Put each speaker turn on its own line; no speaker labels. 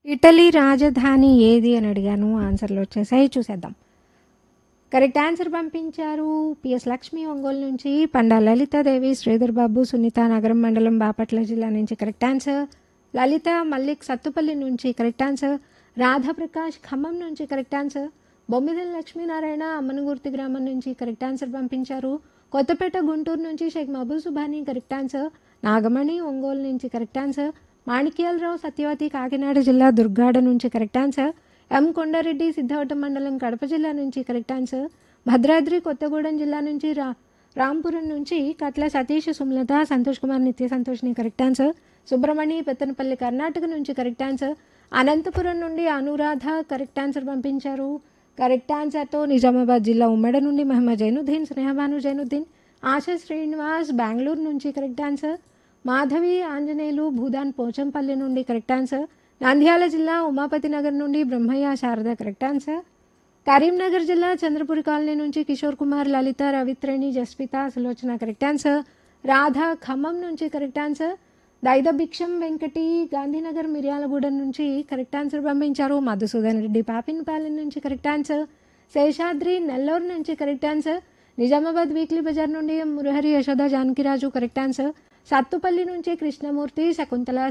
Italy రాజధాని ఏది అని అడిగాను ఆన్సర్లు వచ్చేసాయి చూసేద్దాం కరెక్ట్ ఆన్సర్ పంపించారు పిఎస్ లక్ష్మి ఒంగోలు నుంచి పండా లలితాదేవి శ్రీధర్ బాబు సునీత నగరం మండలం బాపట్ల జిల్లా నుంచి కరెక్ట్ ఆన్సర్ లలిత మల్లిక్ సత్తుపల్లి నుంచి కరెక్ట్ ఆన్సర్ రాధాప్రకాష్ ఖమ్మం నుంచి కరెక్ట్ ఆన్సర్ బొమ్మిదల లక్ష్మీనారాయణ అమ్మనగుర్తి గ్రామం నుంచి కరెక్ట్ ఆన్సర్ పంపించారు కొత్తపేట గుంటూరు నుంచి షేక్ మహబూబ్ సుబానీ కరెక్ట్ ఆన్సర్ నాగమణి ఒంగోలు నుంచి కరెక్ట్ ఆన్సర్ మాణిక్యాలరావు సత్యవతి కాకినాడ జిల్లా దుర్గాడ నుంచి correct answer M Kondareddy Siddavatam మండలం కడప జిల్లా నుంచి కరెక్ట్ ఆన్సర్ భద్రాద్రి కొత్తగూడెం జిల్లా నుంచి రా రాంపురం నుంచి కట్ల సతీష్ సుమలత సంతోష్ కుమార్ నిత్య సంతోష్ని కరెక్ట్ ఆన్సర్ సుబ్రమణి పెత్తనపల్లి కర్ణాటక నుంచి కరెక్ట్ ఆన్సర్ అనంతపురం నుండి అనురాధ కరెక్ట్ ఆన్సర్ పంపించారు కరెక్ట్ ఆన్సర్తో నిజామాబాద్ జిల్లా ఉమ్మడి నుండి మహమ్మద్ జైనుద్దీన్ స్నేహబాను జైనుద్దీన్ ఆశా శ్రీనివాస్ బెంగళూరు నుంచి కరెక్ట్ ఆన్సర్ మాధవి ఆంజనేయులు భూదాన్ పోచంపల్లి నుండి కరెక్ట్ ఆన్సర్ నంద్యాల జిల్లా ఉమాపతి నగర్ నుండి బ్రహ్మయ్య శారద కరెక్ట్ ఆన్సర్ కరీంనగర్ జిల్లా చంద్రపురి కాలనీ నుంచి కిషోర్ కుమార్ లలిత రవిత్రేణి జస్పిత సులోచన కరెక్ట్ ఆన్సర్ రాధ ఖమ్మం నుంచి కరెక్ట్ ఆన్సర్ దైద భిక్షం వెంకటి గాంధీనగర్ మిర్యాలగూడెం నుంచి కరెక్ట్ ఆన్సర్ పంపించారు మధుసూదన్ రెడ్డి పాపిన్పాలెం నుంచి కరెక్ట్ ఆన్సర్ శేషాద్రి నెల్లూరు నుంచి correct answer Nizamabad weekly Bazar నుండి మురహరి యశోద జానకిరాజు కరెక్ట్ ఆన్సర్ సత్తుపల్లి నుంచి కృష్ణమూర్తి శకుంతల